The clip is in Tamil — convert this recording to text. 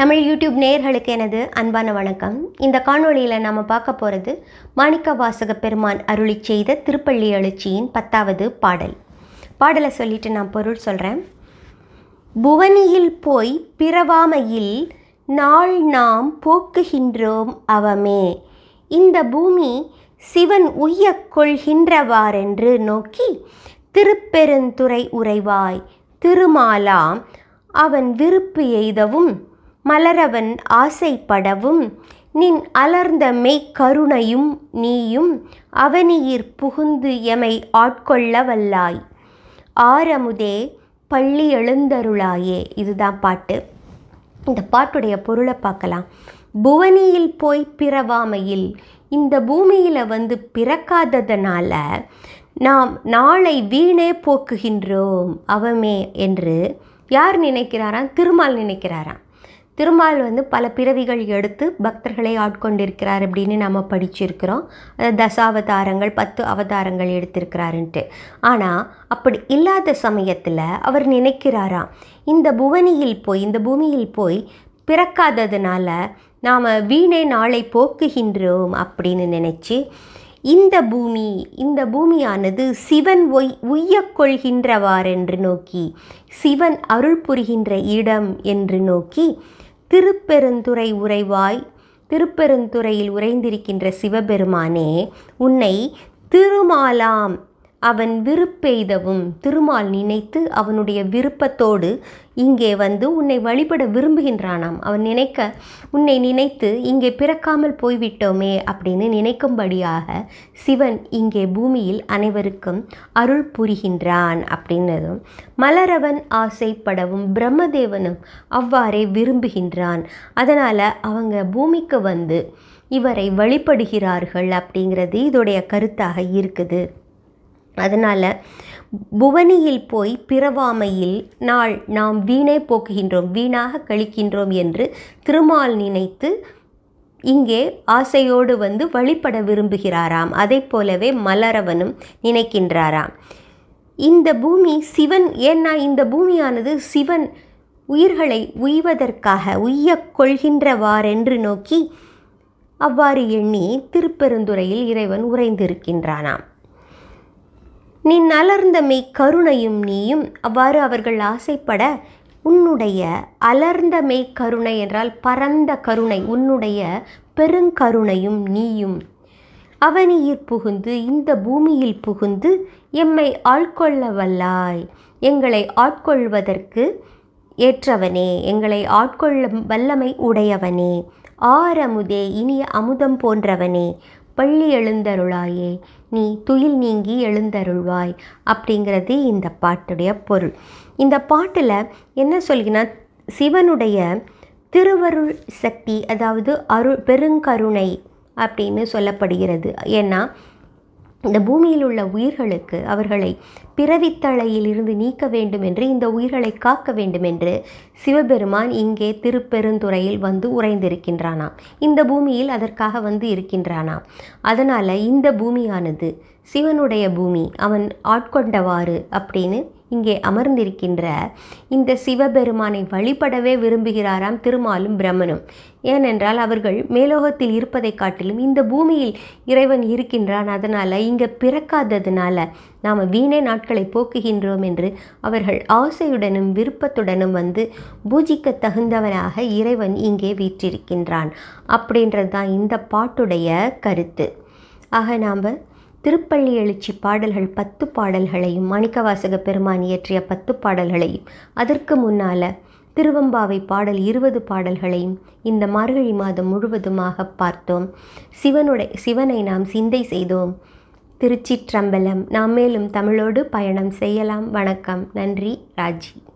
தமிழ் யூடியூப் நேயர்களுக்கு எனது அன்பான வணக்கம் இந்த காணொளியில் நாம் பார்க்க போகிறது மாணிக்க வாசக பெருமான் அருளி செய்த திருப்பள்ளி எழுச்சியின் பத்தாவது பாடல் பாடலை சொல்லிட்டு நான் பொருள் சொல்கிறேன் புவனியில் போய் பிறவாமையில் நாள் நாம் போக்குகின்றோம் அவமே இந்த பூமி சிவன் உய்யக் கொள்கின்றவாறென்று நோக்கி திருப்பெருந்துறை உறைவாய் திருமாலாம் அவன் விருப்பு எய்தவும் மலரவன் ஆசைப்படவும் நின் அலர்ந்த மெய்க்கருணையும் நீயும் அவனியிற் புகுந்து எமை ஆட்கொள்ள வல்லாய் ஆரமுதே பள்ளி எழுந்தருளாயே இதுதான் பாட்டு இந்த பாட்டுடைய பொருளை பார்க்கலாம் புவனியில் போய் பிறவாமையில் இந்த பூமியில் வந்து பிறக்காததனால நாம் நாளை வீணே போக்குகின்றோம் அவமே என்று யார் நினைக்கிறாராம் திருமால் நினைக்கிறாராம் திருமால் வந்து பல பிறவிகள் எடுத்து பக்தர்களை ஆட்கொண்டிருக்கிறார் அப்படின்னு நம்ம படிச்சிருக்கிறோம் அது தசாவதாரங்கள் பத்து அவதாரங்கள் எடுத்திருக்கிறாருன்ட்டு ஆனால் அப்படி இல்லாத சமயத்தில் அவர் நினைக்கிறாராம் இந்த புவனியில் போய் இந்த பூமியில் போய் பிறக்காததுனால நாம் வீணே நாளை போக்குகின்றோம் அப்படின்னு நினச்சி இந்த பூமி இந்த பூமியானது சிவன் ஒய் உய்யக் கொள்கின்றவாறென்று நோக்கி சிவன் அருள் புரிகின்ற இடம் என்று நோக்கி திருப்பெருந்துறை உறைவாய் திருப்பெருந்துறையில் உறைந்திருக்கின்ற சிவபெருமானே உன்னை திருமாலாம் அவன் விருப்பெய்தவும் திருமால் நினைத்து அவனுடைய விருப்பத்தோடு இங்கே வந்து உன்னை வழிபட விரும்புகின்றானாம் அவன் நினைக்க உன்னை நினைத்து இங்கே பிறக்காமல் போய்விட்டோமே அப்படின்னு நினைக்கும்படியாக சிவன் இங்கே பூமியில் அனைவருக்கும் அருள் புரிகின்றான் அப்படின்னதும் மலரவன் ஆசைப்படவும் பிரம்மதேவனும் அவ்வாறே விரும்புகின்றான் அதனால் அவங்க பூமிக்கு வந்து இவரை வழிபடுகிறார்கள் அப்படிங்கிறது இதோடைய கருத்தாக இருக்குது அதனால் புவனியில் போய் பிறவாமையில் நாள் நாம் வீணே போக்குகின்றோம் வீணாக கழிக்கின்றோம் என்று திருமால் நினைத்து இங்கே ஆசையோடு வந்து வழிபட விரும்புகிறாராம் அதை போலவே மலரவனும் நினைக்கின்றாராம் இந்த பூமி சிவன் ஏன்னா இந்த பூமியானது சிவன் உயிர்களை உய்வதற்காக உய்யக் கொள்கின்றவாறென்று நோக்கி அவ்வாறு எண்ணி திருப்பெருந்துறையில் இறைவன் உறைந்திருக்கின்றானாம் நின் அலர்ந்த மெய் கருணையும் நீயும் அவ்வாறு அவர்கள் ஆசைப்பட உன்னுடைய அலர்ந்த மெய் கருணை என்றால் பரந்த கருணை உன்னுடைய பெருங்கருணையும் நீயும் அவனியிற் புகுந்து இந்த பூமியில் புகுந்து எம்மை ஆட்கொள்ள வல்லாய் எங்களை ஆட்கொள்வதற்கு ஏற்றவனே எங்களை ஆட்கொள்ள வல்லமை உடையவனே ஆரமுதே இனிய அமுதம் போன்றவனே பள்ளி எழுந்தருளாயே நீ துயில் நீங்கி எழுந்தருள்வாய் அப்படிங்கிறது இந்த பாட்டுடைய பொருள் இந்த பாட்டில் என்ன சொல்கினா சிவனுடைய திருவருள் சக்தி அதாவது அருள் பெருங்கருணை அப்படின்னு சொல்லப்படுகிறது ஏன்னா இந்த பூமியில் உள்ள உயிர்களுக்கு அவர்களை பிறவித்தலையில் இருந்து நீக்க வேண்டும் என்று இந்த உயிர்களை காக்க வேண்டும் என்று சிவபெருமான் இங்கே திருப்பெருந்துறையில் வந்து உறைந்திருக்கின்றானாம் இந்த பூமியில் அதற்காக வந்து இருக்கின்றானாம் அதனால் இந்த பூமியானது சிவனுடைய பூமி அவன் ஆட்கொண்டவாறு அப்படின்னு இங்கே அமர்ந்திருக்கின்ற இந்த சிவபெருமானை வழிபடவே விரும்புகிறாராம் திருமாலும் பிரம்மனும் ஏனென்றால் அவர்கள் மேலோகத்தில் இருப்பதை காட்டிலும் இந்த பூமியில் இறைவன் இருக்கின்றான் அதனால் இங்கே பிறக்காததுனால நாம் வீணே நாட்களை போக்குகின்றோம் என்று அவர்கள் ஆசையுடனும் விருப்பத்துடனும் வந்து பூஜிக்க தகுந்தவனாக இறைவன் இங்கே வீற்றிருக்கின்றான் அப்படின்றது தான் இந்த பாட்டுடைய கருத்து ஆக நாம் திருப்பள்ளி எழுச்சி பாடல்கள் பத்து பாடல்களையும் மாணிக்கவாசக பெருமான் இயற்றிய பத்து பாடல்களையும் அதற்கு முன்னால் திருவம்பாவை பாடல் இருபது பாடல்களையும் இந்த மார்கழி மாதம் முழுவதுமாக பார்த்தோம் சிவனுடைய சிவனை நாம் சிந்தை செய்தோம் திருச்சிற்றம்பலம் நாம் மேலும் தமிழோடு பயணம் செய்யலாம் வணக்கம் நன்றி ராஜி